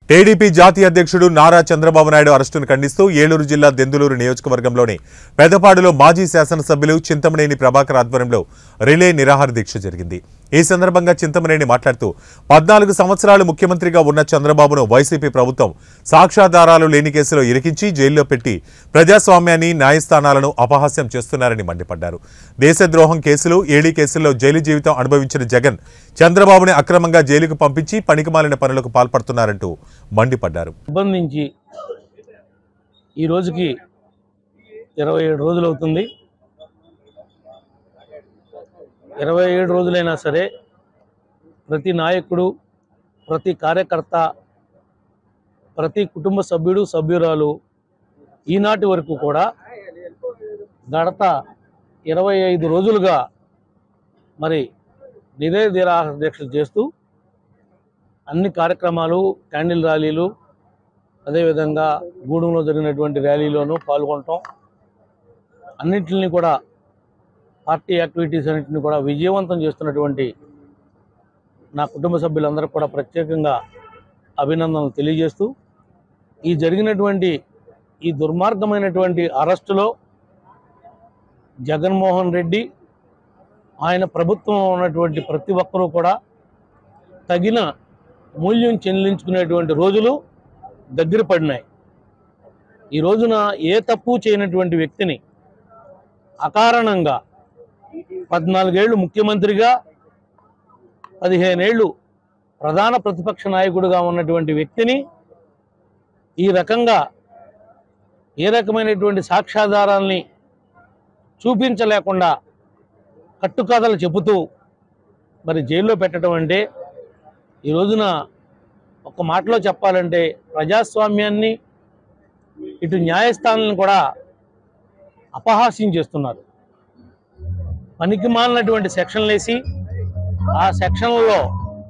TDP జాతీయ అధ్యక్షుడు నారా చంద్రబాబు నాయుడు అరెస్టును ఖండిస్తూ ఏలూరు జిల్లా దెందులూరు నియోజకవర్గంలోని పెదపాడులో మాజీ శాసనసభ్యులు చింతమనేని ప్రభాకర్ ఆధ్వర్యంలో రిలే నిరాహార దీక్ష జరిగింది ఈ సందర్భంగా చింతమనేని మాట్లాడుతూ పద్నాలుగు సంవత్సరాలు ముఖ్యమంత్రిగా ఉన్న చంద్రబాబును వైసీపీ ప్రభుత్వం సాక్ష్యాధారాలు లేని కేసులో ఇరికించి జైల్లో పెట్టి ప్రజాస్వామ్యాన్ని న్యాయస్థానాలను అపహాస్యం చేస్తున్నారని మండిపడ్డారు దేశద్రోహం కేసులు ఏడీ కేసుల్లో జైలు జీవితం అనుభవించిన జగన్ చంద్రబాబుని అక్రమంగా జైలుకు పంపించి పనికిమాలిన పనులకు పాల్పడుతున్నారంటూ మండిపడ్డారు నిర్బంధించి ఈ రోజుకి ఇరవై ఏడు రోజులు అవుతుంది ఇరవై ఏడు రోజులైనా సరే ప్రతి నాయకుడు ప్రతి కార్యకర్త ప్రతి కుటుంబ సభ్యుడు సభ్యురాలు ఈనాటి వరకు కూడా గడత ఇరవై ఐదు రోజులుగా మరి నిరేధిరాహార దీక్షలు చేస్తూ అన్ని కార్యక్రమాలు క్యాండిల్ ర్యాలీలు అదేవిధంగా గూడెంలో జరిగినటువంటి ర్యాలీలోనూ పాల్గొనటం అన్నింటిని కూడా పార్టీ యాక్టివిటీస్ అన్నింటిని కూడా విజయవంతం చేస్తున్నటువంటి నా కుటుంబ సభ్యులందరూ కూడా ప్రత్యేకంగా అభినందనలు తెలియజేస్తూ ఈ జరిగినటువంటి ఈ దుర్మార్గమైనటువంటి అరెస్టులో జగన్మోహన్ రెడ్డి ఆయన ప్రభుత్వం ఉన్నటువంటి ప్రతి ఒక్కరూ కూడా తగిన మూల్యం చెల్లించుకునేటువంటి రోజులు దగ్గర పడినాయి ఈ రోజున ఏ తప్పు చేయనటువంటి వ్యక్తిని అకారణంగా పద్నాలుగేళ్లు ముఖ్యమంత్రిగా పదిహేనేళ్లు ప్రధాన ప్రతిపక్ష నాయకుడిగా ఉన్నటువంటి వ్యక్తిని ఈ రకంగా ఏ రకమైనటువంటి సాక్ష్యాధారాల్ని చూపించలేకుండా కట్టుకథలు చెబుతూ మరి జైల్లో పెట్టడం అంటే ఈ రోజున ఒక మాటలో చెప్పాలంటే ప్రజాస్వామ్యాన్ని ఇటు న్యాయస్థానాలను కూడా అపహాస్యం చేస్తున్నారు పనికి మాలినటువంటి సెక్షన్లు వేసి ఆ సెక్షన్లలో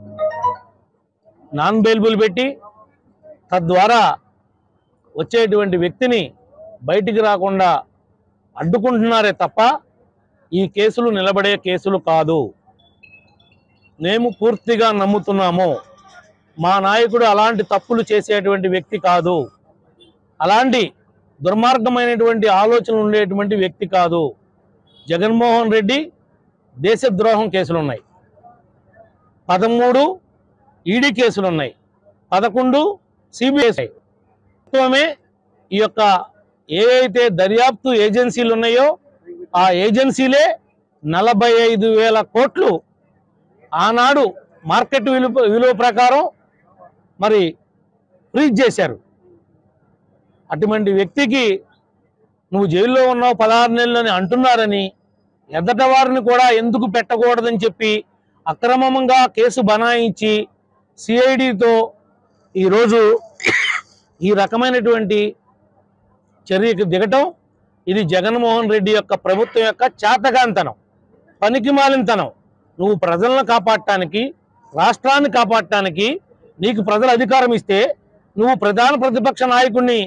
నాన్ బెయిలబుల్ పెట్టి తద్వారా వచ్చేటువంటి వ్యక్తిని బయటికి రాకుండా అడ్డుకుంటున్నారే తప్ప ఈ కేసులు నిలబడే కేసులు కాదు మేము పూర్తిగా నమ్ముతున్నాము మా నాయకుడు అలాంటి తప్పులు చేసేటువంటి వ్యక్తి కాదు అలాంటి దుర్మార్గమైనటువంటి ఆలోచనలు ఉండేటువంటి వ్యక్తి కాదు జగన్మోహన్ రెడ్డి దేశద్రోహం కేసులు ఉన్నాయి పదమూడు ఈడీ కేసులు ఉన్నాయి పదకొండు సిబిఐ మొత్తమే ఈ యొక్క ఏవైతే దర్యాప్తు ఏజెన్సీలు ఉన్నాయో ఆ ఏజెన్సీలే నలభై ఐదు వేల కోట్లు ఆనాడు మార్కెట్ విలువ విలువ ప్రకారం మరి ఫ్రీజ్ చేశారు అటువంటి వ్యక్తికి నువ్వు జైల్లో ఉన్నావు పదహారు నెలలని అంటున్నారని ఎదట వారిని కూడా ఎందుకు పెట్టకూడదని చెప్పి అక్రమంగా కేసు బనాయించి సిఐడితో ఈరోజు ఈ రకమైనటువంటి చర్యకు దిగటం ఇది జగన్మోహన్ రెడ్డి యొక్క ప్రభుత్వం యొక్క చేతగాంతనం పనికిమాలినతనం నువ్వు ప్రజలను కాపాడటానికి రాష్ట్రాన్ని కాపాడటానికి నీకు ప్రజలు అధికారం ఇస్తే నువ్వు ప్రధాన ప్రతిపక్ష నాయకుడిని